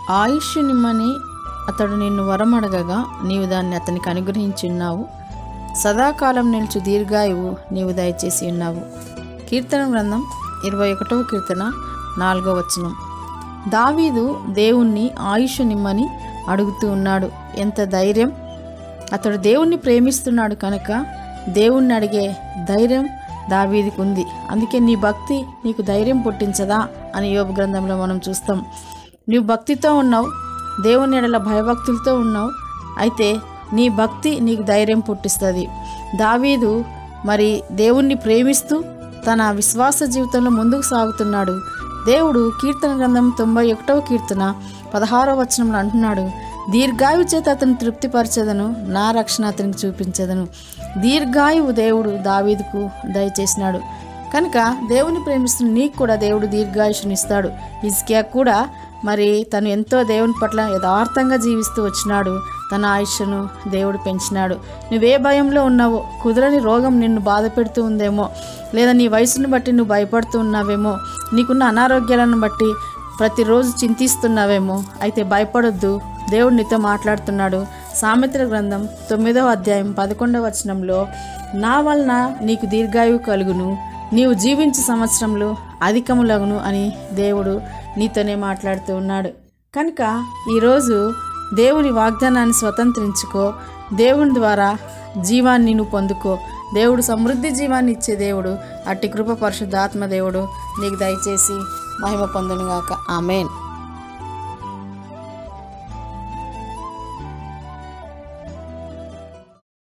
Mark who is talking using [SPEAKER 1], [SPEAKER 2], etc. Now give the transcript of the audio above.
[SPEAKER 1] ఆయుష్ నిమ్మని అతడు నిన్ను వరమడగగా నీవు దాన్ని అతనికి అనుగ్రహించున్నావు సదాకాలం నిలుచు దీర్ఘాయువు నీవు దయచేసి ఉన్నావు కీర్తన గ్రంథం ఇరవై ఒకటవ కీర్తన నాలుగో వచనం దావీదు దేవుణ్ణి ఆయుష్ నిమ్మని అడుగుతూ ఉన్నాడు ఎంత ధైర్యం అతడు దేవుణ్ణి ప్రేమిస్తున్నాడు కనుక దేవుణ్ణి అడిగే ధైర్యం దావీదికి ఉంది అందుకే నీ భక్తి నీకు ధైర్యం పుట్టించదా అని యోగ గ్రంథంలో మనం చూస్తాం నీవు భక్తితో ఉన్నావు దేవుని ఎడల భయభక్తులతో ఉన్నావు అయితే నీ భక్తి నీకు ధైర్యం పుట్టిస్తుంది దావీదు మరి దేవుణ్ణి ప్రేమిస్తూ తన విశ్వాస జీవితంలో ముందుకు సాగుతున్నాడు దేవుడు కీర్తన గ్రంథం తొంభై ఒకటవ కీర్తన పదహారవ వచనంలో అంటున్నాడు దీర్ఘాయు చేత అతను తృప్తిపరచదను నా రక్షణ అతనికి చూపించదను దీర్ఘాయువు దేవుడు దావీదుకు దయచేసినాడు కనుక దేవుని ప్రేమిస్తున్న నీకు కూడా దేవుడు దీర్ఘాయుషునిస్తాడు ఇస్కియా కూడా మరి తను ఎంతో దేవుని పట్ల యథార్థంగా జీవిస్తూ వచ్చినాడు తన ఆయుష్ను దేవుడు పెంచినాడు నువ్వే భయంలో ఉన్నావో కుదరని రోగం నిన్ను బాధ పెడుతూ ఉందేమో లేదా నీ వయసును బట్టి నువ్వు భయపడుతూ ఉన్నావేమో నీకున్న అనారోగ్యాలను బట్టి ప్రతిరోజు చింతిస్తున్నావేమో అయితే భయపడొద్దు దేవుడు నీతో మాట్లాడుతున్నాడు సామెతల గ్రంథం తొమ్మిదవ అధ్యాయం పదకొండవ వచనంలో నా వలన నీకు దీర్ఘాయువు కలుగును నీవు జీవించే సంవత్సరంలో అధికములగును అని దేవుడు నీతోనే మాట్లాడుతూ ఉన్నాడు కనుక ఈరోజు దేవుని వాగ్దానాన్ని స్వతంత్రించుకో దేవుని ద్వారా జీవాన్ని నువ్వు పొందుకో దేవుడు సమృద్ధి జీవాన్ని ఇచ్చే దేవుడు అట్టి కృప పరిశుద్ధాత్మ దేవుడు నీకు దయచేసి మహిమ పొందునుగాక ఆమెన్